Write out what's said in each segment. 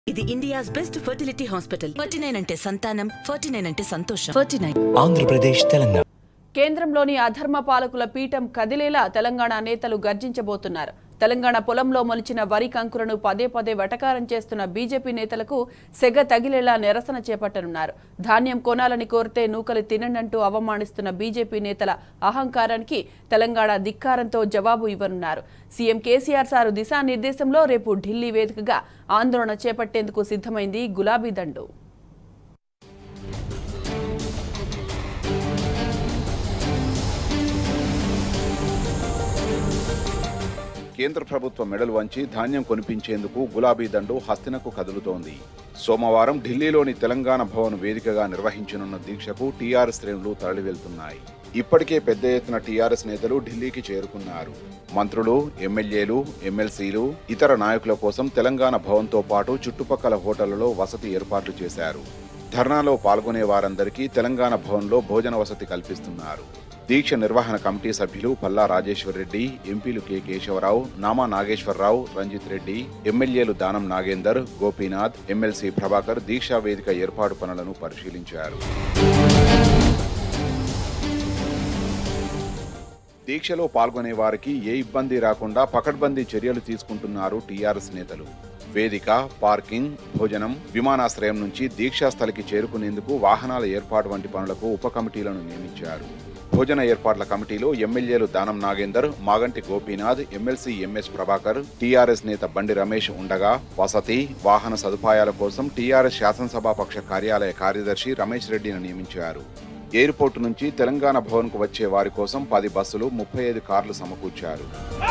ఇది India's best fertility hospital forty nine అంటే సంతానం ఫార్టీ నైన్ అంటే సంతోషం ఫార్టీ నైన్ ఆంధ్రప్రదేశ్ తెలంగాణ కేంద్రంలోని అధర్మ పాలకుల పీఠం కదిలేలా తెలంగాణ నేతలు గర్జించబోతున్నారు తెలంగాణ పొలంలో మొలిచిన వరి కంకులను పదే పదే వెటకారం చేస్తున్న బీజేపీ నేతలకు సెగ తగిలేలా నిరసన చేపట్టనున్నారు ధాన్యం కొనాలని కోరితే నూకలు తినండంటూ అవమానిస్తున్న బీజేపీ నేతల అహంకారానికి తెలంగాణ ధిక్కారంతో జవాబు ఇవ్వనున్నారు సీఎం కేసీఆర్ సారు దిశానిర్దేశంలో రేపు ఢిల్లీ వేదికగా ఆందోళన చేపట్టేందుకు సిద్ధమైంది గులాబీ దండు కేంద్ర ప్రభుత్వ మెడలు వంచి ధాన్యం కొనిపించేందుకు గులాబీ దండు హస్తినకు కదులుతోంది సోమవారం ఢిల్లీలోని తెలంగాణ భవన్ వేదికగా నిర్వహించనున్న దీక్షకు టీఆర్ఎస్ శ్రేణులు తరలివెళ్తున్నాయి ఇప్పటికే పెద్ద ఎత్తున టీఆర్ఎస్ నేతలు ఢిల్లీకి చేరుకున్నారు మంత్రులు ఎమ్మెల్యేలు ఎమ్మెల్సీలు ఇతర నాయకుల కోసం తెలంగాణ భవన్తో పాటు చుట్టుపక్కల హోటళ్లలో వసతి ఏర్పాట్లు చేశారు ధర్నాలో పాల్గొనే వారందరికీ తెలంగాణ భవన్లో భోజన వసతి కల్పిస్తున్నారు దీక్ష నిర్వహణ కమిటీ సభ్యులు పల్లా రాజేశ్వర్ రెడ్డి ఎంపీలు కె కేశవరావు నామా నాగేశ్వరరావు రంజిత్ రెడ్డి ఎమ్మెల్యేలు దానం నాగేందర్ గోపీనాథ్ ఎమ్మెల్సీ ప్రభాకర్ దీక్షా వేదిక ఏర్పాటు పనులను పరిశీలించారు దీక్షలో పాల్గొనే వారికి ఏ ఇబ్బంది రాకుండా పకడ్బందీ చర్యలు తీసుకుంటున్నారు టీఆర్ఎస్ నేతలు వేదిక పార్కింగ్ భోజనం విమానాశ్రయం నుంచి దీక్షాస్థలికి చేరుకునేందుకు వాహనాల ఏర్పాటు వంటి పనులకు ఉప కమిటీలను నియమించారు భోజన ఏర్పాట్ల కమిటీలో ఎమ్మెల్యేలు Danam Nagender Maganti Gopinath MLC MS Prabhakar TRS నేత బండి రమేష్ ఉండగా వసతి వాహన సదుపాయాల కోసం టీఆర్ఎస్ శాసనసభాపక్ష కార్యాలయ కార్యదర్శి రమేష్ రెడ్డిని నియమించారు ఎయిర్పోర్టు నుంచి తెలంగాణ భవన్కు వచ్చే వారి కోసం పది బస్సులు ముప్పై ఐదు కార్లు సమకూర్చారు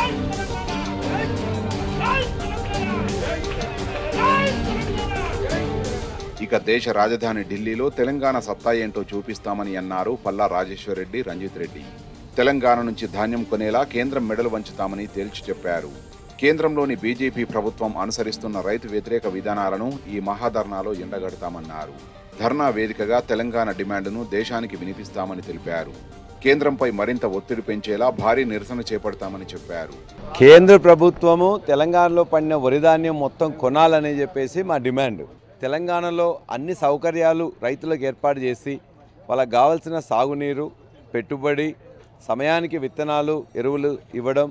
ఇక దేశ రాజధాని ఢిల్లీలో తెలంగాణ సత్తా ఏంటో చూపిస్తామని అన్నారు పల్లా రాజేశ్వర్ రెడ్డి రంజిత్ రెడ్డి తెలంగాణ నుంచి ధాన్యం కొనేలా కేంద్రం మెడలు వంచుతామని తేల్చి చెప్పారు కేంద్రంలోని బీజేపీ ప్రభుత్వం అనుసరిస్తున్న రైతు వ్యతిరేక విధానాలను ఈ మహాధర్నాలో ఎండగడతామన్నారు ధర్నా వేదికగా తెలంగాణ డిమాండ్ను దేశానికి వినిపిస్తామని తెలిపారు కేంద్రంపై మరింత ఒత్తిడి పెంచేలా భారీ నిరసన చేపడతామని చెప్పారు కేంద్ర ప్రభుత్వము తెలంగాణలో పడిన వరిధాన్యం మొత్తం కొనాలని చెప్పేసి మా డిమాండ్ తెలంగాణలో అన్ని సౌకర్యాలు రైతులకు ఏర్పాటు చేసి వాళ్ళకి కావాల్సిన సాగునీరు పెట్టుబడి సమయానికి విత్తనాలు ఎరువులు ఇవ్వడం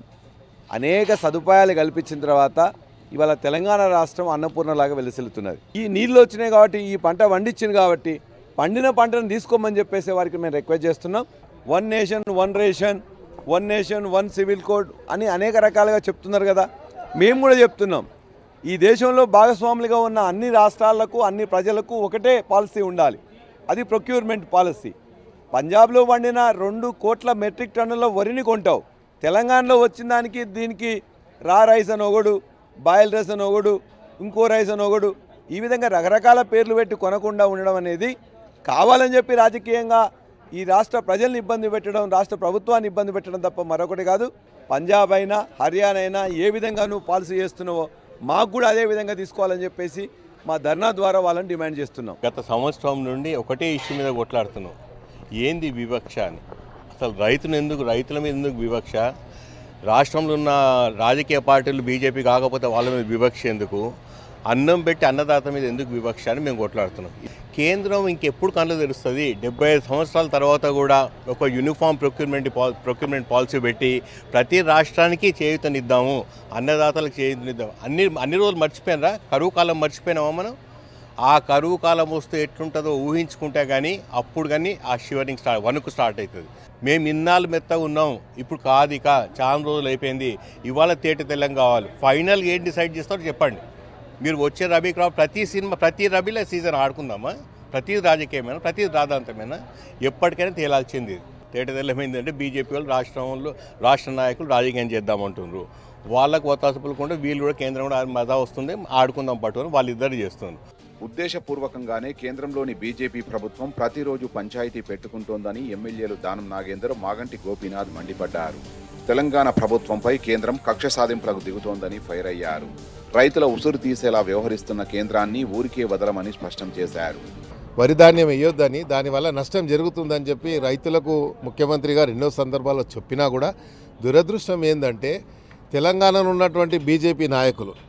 అనేక సదుపాయాలు కల్పించిన తర్వాత ఇవాళ తెలంగాణ రాష్ట్రం అన్నపూర్ణలాగా వెలిసిల్లుతున్నది ఈ నీళ్ళు వచ్చినాయి కాబట్టి ఈ పంట పండించింది కాబట్టి పండిన పంటను తీసుకోమని చెప్పేసి వారికి మేము రిక్వెస్ట్ చేస్తున్నాం one nation one ration one nation one civil code అని అనేక రకాలుగా చెప్తున్నారు కదా మేము కూడా చెప్తున్నాం ఈ దేశంలో భాగస్వాములుగా ఉన్న అన్ని రాష్ట్రాలకు అన్ని ప్రజలకు ఒకటే పాలసీ ఉండాలి అది ప్రొక్యూర్మెంట్ పాలసీ పంజాబ్లో వండిన రెండు కోట్ల మెట్రిక్ టన్నుల వరిని కొంటావు తెలంగాణలో వచ్చిన దానికి దీనికి రా రైస్ అని ఒకడు బాయిల్ రైస్ అని ఒకడు ఇంకో రైస్ అని ఒకడు ఈ విధంగా రకరకాల పేర్లు పెట్టి కొనకుండా ఉండడం అనేది కావాలని చెప్పి రాజకీయంగా ఈ రాష్ట్ర ప్రజల్ని ఇబ్బంది పెట్టడం రాష్ట్ర ప్రభుత్వాన్ని ఇబ్బంది పెట్టడం తప్ప మరొకటి కాదు పంజాబ్ అయినా హర్యానా అయినా ఏ విధంగా నువ్వు పాలసీ చేస్తున్నావో మాకు కూడా అదే విధంగా తీసుకోవాలని చెప్పేసి మా ధర్నా ద్వారా వాళ్ళని డిమాండ్ చేస్తున్నాం గత సంవత్సరం నుండి ఒకటే ఇష్యూ మీద కొట్లాడుతున్నాం ఏంది వివక్ష అని అసలు రైతును ఎందుకు రైతుల మీద ఎందుకు వివక్ష రాష్ట్రంలో ఉన్న రాజకీయ పార్టీలు బీజేపీ కాకపోతే వాళ్ళ మీద వివక్ష ఎందుకు అన్నం పెట్టి అన్నదాత మీద ఎందుకు వివక్ష అని మేము కొట్లాడుతున్నాం కేంద్రం ఇంకెప్పుడు కళ్ళు తెరుస్తుంది డెబ్బై ఐదు సంవత్సరాల తర్వాత కూడా ఒక uniform procurement pol procurement policy పెట్టి ప్రతి రాష్ట్రానికి చేయూతనిద్దాము అన్నదాతలకు చేయూతనిద్దాం అన్ని అన్ని రోజులు మర్చిపోయినరా కరువు కాలం మర్చిపోయినామా మనం ఆ కరువు కాలం వస్తే ఎట్లుంటుందో ఊహించుకుంటే కానీ అప్పుడు కానీ ఆ షివరింగ్ స్టార్ట్ వణుకు స్టార్ట్ అవుతుంది మేము ఇన్నాళ్ళు మెత్తగా ఉన్నాం ఇప్పుడు కాదు ఇక చాలా రోజులు అయిపోయింది ఇవాళ తేట తెల్లం కావాలి ఫైనల్గా ఏం డిసైడ్ చేస్తారో చెప్పండి మీరు వచ్చే రబీ క్రాప్ ప్రతి సినిమా ప్రతి రబీలో సీజన్ ఆడుకుందామా ప్రతి రాజకీయమైనా ప్రతి రాధాంతమైనా ఎప్పటికైనా తేలాల్సింది తేట తెల్లమైందంటే బీజేపీ వాళ్ళు రాష్ట్రంలో రాష్ట్ర నాయకులు రాజకీయం చేద్దామంటున్నారు వాళ్ళకు ఒత్తాసపులకుండా వీళ్ళు కూడా కేంద్రం కూడా మజా వస్తుంది ఆడుకుందాం పట్టుకొని వాళ్ళిద్దరు చేస్తున్నారు ఉద్దేశపూర్వకంగానే కేంద్రంలోని బీజేపీ ప్రభుత్వం ప్రతిరోజు పంచాయతీ పెట్టుకుంటోందని ఎమ్మెల్యేలు దానం నాగేందర్ మాగంటి గోపీనాథ్ మండిపడ్డారు తెలంగాణ ప్రభుత్వంపై కేంద్రం కక్ష సాధింపులకు దిగుతోందని ఫైర్ అయ్యారు రైతుల ఉసురు తీసేలా వ్యవహరిస్తున్న కేంద్రాన్ని ఊరికే వదలమని స్పష్టం చేశారు వరి ధాన్యం వేయొద్దని దానివల్ల నష్టం జరుగుతుందని చెప్పి రైతులకు ముఖ్యమంత్రి గారు ఎన్నో సందర్భాల్లో చెప్పినా కూడా దురదృష్టం ఏంటంటే తెలంగాణలో ఉన్నటువంటి బీజేపీ నాయకులు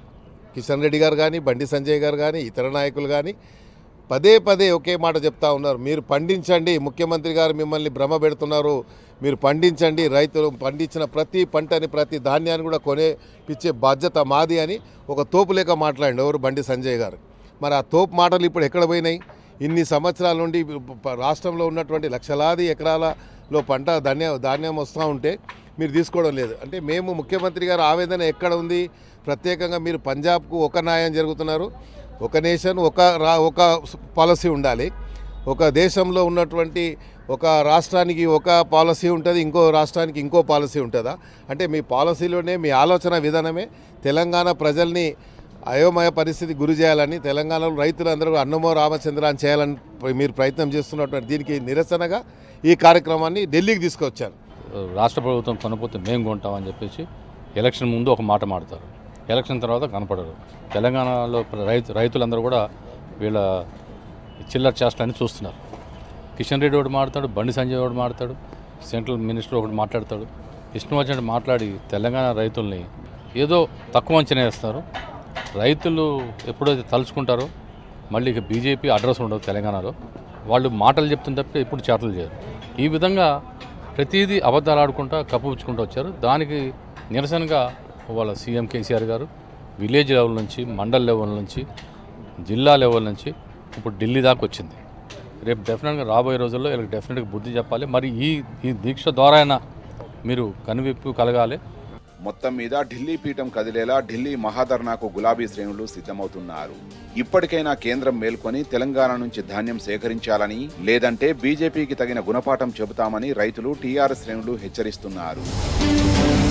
కిషన్ రెడ్డి గారు కానీ బండి సంజయ్ గారు కానీ ఇతర నాయకులు కానీ పదే పదే ఒకే మాట చెప్తా ఉన్నారు మీరు పండించండి ముఖ్యమంత్రి గారు మిమ్మల్ని భ్రమ పెడుతున్నారు మీరు పండించండి రైతులు పండించిన ప్రతి పంటని ప్రతి ధాన్యాన్ని కూడా కొనేపిచ్చే బాధ్యత మాది అని ఒక తోపు లేక మాట్లాడండి ఎవరు బండి సంజయ్ గారు మరి ఆ తోపు మాటలు ఇప్పుడు ఎక్కడ పోయినాయి ఇన్ని సంవత్సరాల నుండి ప- రాష్ట్రంలో ఉన్నటువంటి లక్షలాది ఎకరాలలో పంట ధాన్యం ధాన్యం వస్తూ ఉంటే మీరు తీసుకోవడం లేదు అంటే మేము ముఖ్యమంత్రి గారు ఆవేదన ఎక్కడ ఉంది ప్రత్యేకంగా మీరు పంజాబ్కు ఒక న్యాయం జరుగుతున్నారు ఒక నేషన్ ఒక రా ఒక పాలసీ ఉండాలి ఒక దేశంలో ఉన్నటువంటి ఒక రాష్ట్రానికి ఒక పాలసీ ఉంటుంది ఇంకో రాష్ట్రానికి ఇంకో పాలసీ ఉంటుందా అంటే మీ పాలసీలోనే మీ ఆలోచన విధానమే తెలంగాణ ప్రజల్ని అయోమయ పరిస్థితి గురి చేయాలని తెలంగాణలో రైతులందరూ అన్నమో రామచంద్ర అని చేయాలని మీరు ప్రయత్నం చేస్తున్నటువంటి దీనికి నిరసనగా ఈ కార్యక్రమాన్ని ఢిల్లీకి తీసుకొచ్చారు రాష్ట్ర ప్రభుత్వం కొనపోతే మేము కొంటామని చెప్పేసి ఎలక్షన్ ముందు ఒక మాట మాడతారు ఎలక్షన్ తర్వాత కనపడరు తెలంగాణలో ప్ర- రైతు రైతులందరూ కూడా వీళ్ళ చిల్లర చేష్టలని చూస్తున్నారు కిషన్ రెడ్డి ఒకటి మాట్లాడతాడు బండి సంజయ్ ఒకటి మాట్లాడతాడు సెంట్రల్ మినిస్టర్ ఒకటి మాట్లాడతాడు ఇష్టం వచ్చినట్టు మాట్లాడి తెలంగాణ రైతుల్ని ఏదో తక్కువ అంచనా వేస్తారు రైతులు ఎప్పుడైతే తలుచుకుంటారో మళ్ళీ ఇక బీజేపీ అడ్రస్ ఉండదు తెలంగాణలో వాళ్ళు మాటలు చెప్తుంది తప్పితే ఎప్పుడు చేతలు చేయరు ఈ విధంగా ప్రతిదీ అబద్ధాలు ఆడుకుంటా కప్పుపుచ్చుకుంటూ వచ్చారు దానికి నిరసనగా వాళ్ళ సీఎం కేసీఆర్ గారు విలేజ్ లెవెల్ నుంచి మండల్ లెవెల్ నుంచి జిల్లా లెవెల్ నుంచి ఇప్పుడు ఢిల్లీ దాకా వచ్చింది రేపు డెఫినెట్గా రాబోయే రోజుల్లో వీళ్ళకి డెఫినెట్గా బుద్ధి చెప్పాలి మరి ఈ ఈ దీక్ష ద్వారా అయినా మీరు కనువిప్పు కలగాలి మొత్తం మీద ఢిల్లీ పీఠం కదిలేలా ఢిల్లీ మహాధర్నాకు గులాబీ శ్రేణులు సిద్ధమవుతున్నారు ఇప్పటికైనా కేంద్రం మేల్కొని తెలంగాణ నుంచి ధాన్యం సేకరించాలని లేదంటే బీజేపీకి తగిన గుణపాఠం చెబుతామని రైతులు టీఆర్ఎస్ శ్రేణులు హెచ్చరిస్తున్నారు